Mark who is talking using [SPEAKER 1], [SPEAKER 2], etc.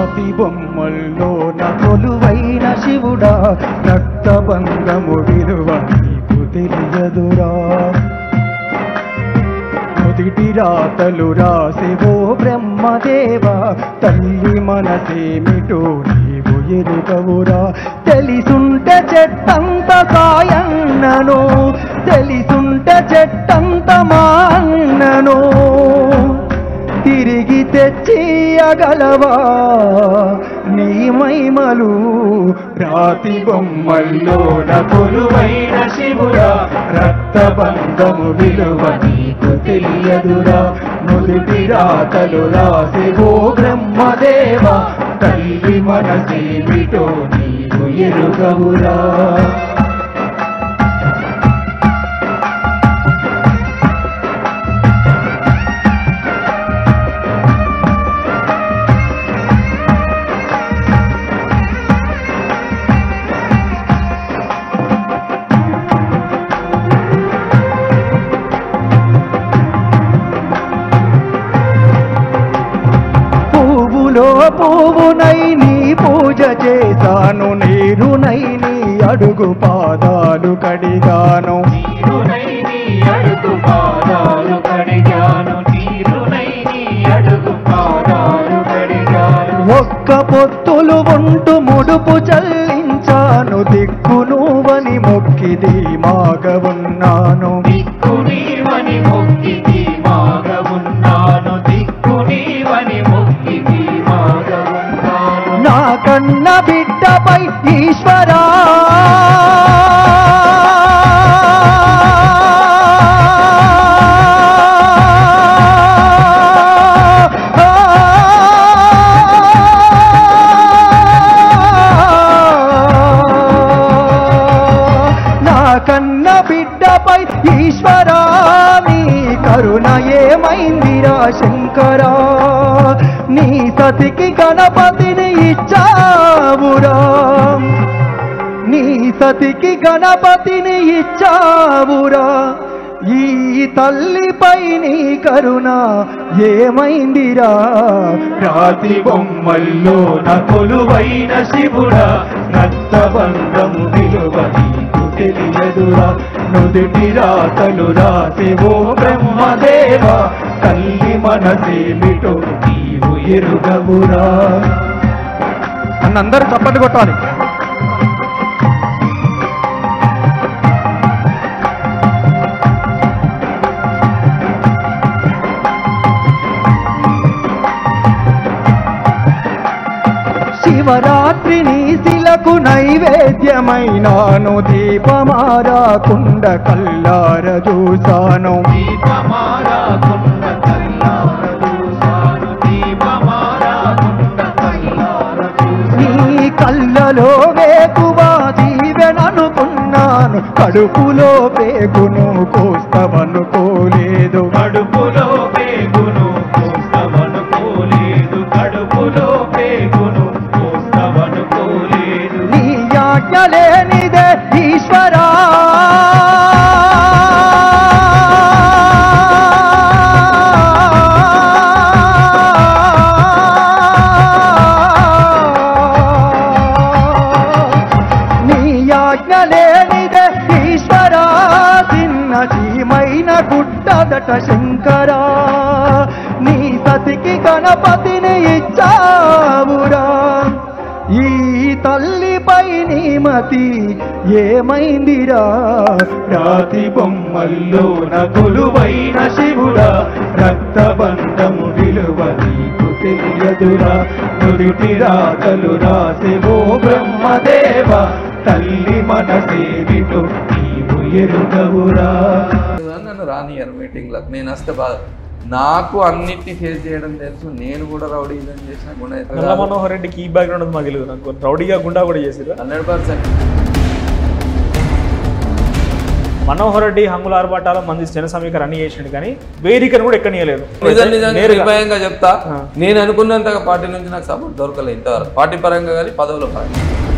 [SPEAKER 1] రాతి బొమ్మల్లోన కొలువైన శివుడా రక్తబంధము విలువ నీకు తెలియదురా మొదటి రాతలు రాసేవో బ్రహ్మదేవ తల్లి మనసేమిటో నీవు ఎరుగవురా తెలిసుంటే చెట్టంత సాయన్నను తెలిసుంటే చెట్టంత మా అన్నను తిరిగి తెచ్చియగలవా నీ మైమలు రాతి బొమ్మల్లోన కొలువైన శివుడా రక్తబంధము విలువ నీకు తెలియదురా నుదుటి రాతలు రాసి ఓ బ్రహ్మదేవ తల్లి మనసేమిటో నీవు ఎరుగవురా పువ్వులో పువ్వునై నీ పూజ చేశాను నీరునై నీ అడుగు పాదాలు కడిగాను
[SPEAKER 2] నీరునై నీ అడుగు పాదాలు కడిగాను నీరునై నీ అడుగు పాదాలు కడిగాను
[SPEAKER 1] ఒక్క పొత్తులు ఉంటూ ముడుపు చల్లించాను దిక్కు నువ్వని మొక్కి ధీమాగ ఉన్నాను
[SPEAKER 2] దిక్కు నీవని మొక్కి మాగవున్నాను దిక్కు నీవని మొక్కి మాగవున్నాను
[SPEAKER 1] నా కన్న బిడ్డపై ఈశ్వరా నా కన్న బిడ్డపై ఈశ్వరా నీ కరుణ ఏమైందిరా శంకరా నీ సతికి గణపతిని ఇచ్చావురా నీ సతికి గణపతిని ఇచ్చావురా ఈ తల్లిపై నీ కరుణ ఏమైందిరా రాతి బొమ్మల్లో నకొలువైన శివుడా రక్తబంధము విలువ నీకు తెలియదురా నుదుటి రాతలు రాసి ఓ బ్రహ్మదేవ తల్లి మనసేమిటో నీవు ఎరుగవురా అన్నందరూ చప్పట్లు కొట్టాలి శివరాత్రి నీశిలకు నైవేద్యమైనాను దీపమారాకుండ కల్లార చూసాను
[SPEAKER 2] దీపమారాకుండ కల్లార చూశాను దీపమారాకుండ కల్లార చూశాను
[SPEAKER 1] నీ కళ్ళలో వేకువా దీవెననుకున్నాను కడుపులో పేగును కోస్తవనుకోలేదు
[SPEAKER 2] కడుపులో పేగును కోస్తవనుకోలేదు కడుపులో పేగును కోస్తవనుకోలేదు
[SPEAKER 1] నీ ఆజ్ఞ లేనిదే ఈశ్వరా నీ ఆజ్ఞ లేనిదే ఈశ్వరా చిన్న చీమైన గుట్టదట శంకరా నీ సతికి గణపతిని ఇచ్చావురా ఈ తల్లిపై నీ మతి ఏమైందిరా రాతి బొమ్మల్లో నగులువైన శివుడా రక్తబంధము విలువ నీకు తెలియదురా నుడిటి రాతలు రాసి ఓ బ్రహ్మదేవ తల్లి మనసేవిటో నీవు ఎరుగవురా
[SPEAKER 3] నన్ను రానియరు మీటింగ్లకు నేను వస్తే బాధ నాకు అన్నిటిని ఫేస్ చేయడం తెలుసు నేను కూడా రౌడీజం చేసిన
[SPEAKER 4] నల్ల మనోహర్ రెడ్డికి ఈ బ్యాక్గ్రౌండ్ ఉంది మాకు తెలియదు నాకు రౌడీగా గుండా కూడా చేసారు
[SPEAKER 3] హండ్రెడ్ పర్సెంట్
[SPEAKER 4] మనోహర్ రెడ్డి హంగుల ఆర్భాటాలు మంది జన సమీకరణ అన్ని చేసిండు కానీ వేదికను కూడా ఎక్కనీయలేదు
[SPEAKER 3] నిజం నిజంగా
[SPEAKER 4] నేరుగా.
[SPEAKER 3] నిర్భయంగా చెప్తా
[SPEAKER 4] ఆ.
[SPEAKER 3] నేను అనుకున్నంతగా పార్టీ నుంచి నాకు సపోర్ట్ దొరకలేదు ఇంతవరకు పార్టీ పరంగా కానీ పదవుల పరంగా